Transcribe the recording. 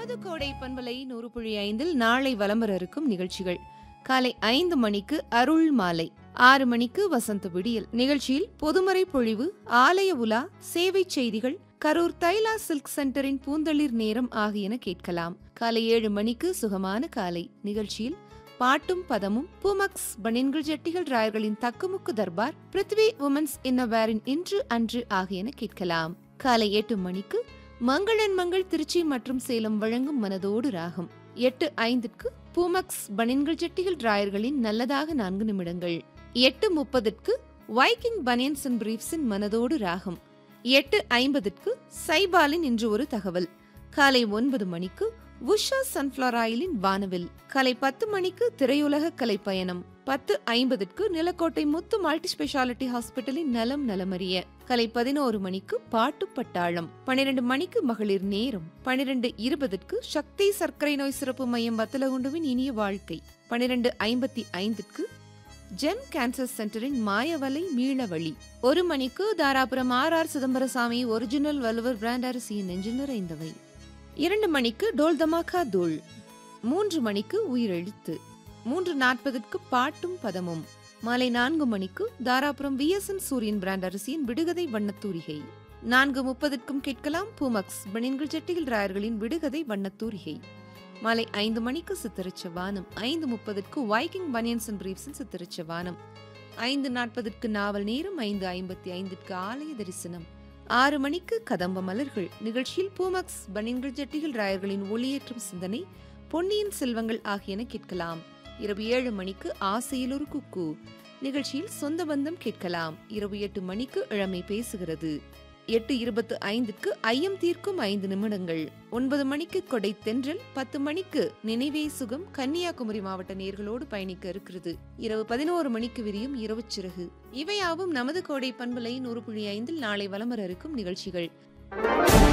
நமது கோடை பண்பலை நூறு புள்ளி ஐந்தில் நாளை வலம் வர இருக்கும் நிகழ்ச்சிகள் காலை ஐந்து மணிக்கு அருள் மாலை ஆறு மணிக்கு வசந்த விடியல் நிகழ்ச்சியில் பொதுமறை பொழிவு ஆலய உலா சேவை செய்திகள் கரூர் தைலா சில்க் சென்டரின் பூந்தளிர் நேரம் ஆகியன கேட்கலாம் காலை ஏழு மணிக்கு சுகமான காலை நிகழ்ச்சியில் பாட்டும் பதமும் பூமக்ஸ் பனின்கள் ஜட்டிகள் ராயர்களின் தக்குமுக்கு தர்பார் பிருத்வி உமன்ஸ் இன்னவேரின் இன்று அன்று ஆகியன கேட்கலாம் காலை எட்டு மணிக்கு மங்களன் மங்கள் திருச்சி மற்றும் சேலம் வழங்கும் மனதோடு ராகம் எட்டு ஐந்திற்கு பூமக்ஸ் பனின்கள் ஜட்டிகள் டிராயர்களின் நல்லதாக நான்கு நிமிடங்கள் எட்டு முப்பதுக்கு வைக்கிங் பனியன்ஸ் அண்ட் பிரீஃப்ஸின் மனதோடு ராகம் எட்டு ஐம்பதுக்கு சைபாலின் இன்று ஒரு தகவல் காலை ஒன்பது மணிக்கு உஷா சன்ஃப்ளவர் ஆயிலின் வானவில் காலை பத்து மணிக்கு திரையுலக கலை பயணம் பத்து ஐம்பதுக்கு நிலக்கோட்டை முத்து மல்டி ஸ்பெஷாலிட்டி ஹாஸ்பிட்டலின் நலம் நலமறிய கலை பதினோரு மணிக்கு பாட்டு பட்டாளம் பனிரெண்டு மணிக்கு மகளிர் நேரம் பனிரெண்டு இருபதுக்கு சக்தி சர்க்கரை நோய் சிறப்பு மையம் வத்தலகுண்டுவின் இனிய வாழ்க்கை பனிரெண்டு ஐம்பத்தி ஐந்துக்கு ஜெம் கேன்சர் சென்டரின் மாயவலை மீளவழி ஒரு மணிக்கு Dharapuram R R Chidambarasamy original வலுவர் பிராண்ட் அரிசியின் நெஞ்சு நிறைந்தவை இரண்டு மணிக்கு டோல் தமாக்கா தூள் மூன்று மணிக்கு உயிரெழுத்து மூன்று நாற்பதுக்கு பாட்டும் பதமும் மாலை நான்கு மணிக்கு தாராபுரம் விஎஸ்என் சூரியன் பிராண்ட் அரிசியின் விடுகதை வண்ணத்தூரிகை நான்கு முப்பதுக்கும் கேட்கலாம் பூமக்ஸ் பனின்கள் செட்டிகள் ராயர்களின் விடுகதை வண்ணத்தூரிகை மாலை ஐந்து மணிக்கு சித்தரிச்ச வானம் ஐந்து முப்பதுக்கு வைக்கிங் பனியன்ஸ் அண்ட் பிரீஃப்ஸின் சித்தரிச்ச வானம் ஐந்து நாற்பதுக்கு நாவல் நேரம் ஐந்து ஐம்பத்தி ஐந்துக்கு ஆலய தரிசனம் ஆறு மணிக்கு கதம்ப மலர்கள் நிகழ்ச்சியில் பூமக்ஸ் பனின்கள் ஜட்டிகள் ராயர்களின் ஒளியேற்றும் சிந்தனை பொன்னியின் செல்வங்கள் ஆகியன கேட்கலாம் இரவு ஏழு மணிக்கு ஆசையில் ஒரு குக்கு நிகழ்ச்சியில் சொந்த பந்தம் கேட்கலாம் இரவு எட்டு மணிக்கு இளமை பேசுகிறது எட்டு இருபத்து ஐந்துக்கு ஐயம் தீர்க்கும் ஐந்து நிமிடங்கள் ஒன்பது மணிக்கு கொடை தென்றல் பத்து மணிக்கு நினைவே சுகம் கன்னியாகுமரி மாவட்ட நேர்களோடு பயணிக்க இருக்கிறது இரவு பதினோரு மணிக்கு விரியும் இரவு சிறகு இவையாவும் நமது கோடை பண்பலை நூறு புள்ளி ஐந்தில் நாளை வலம் வர இருக்கும் நிகழ்ச்சிகள்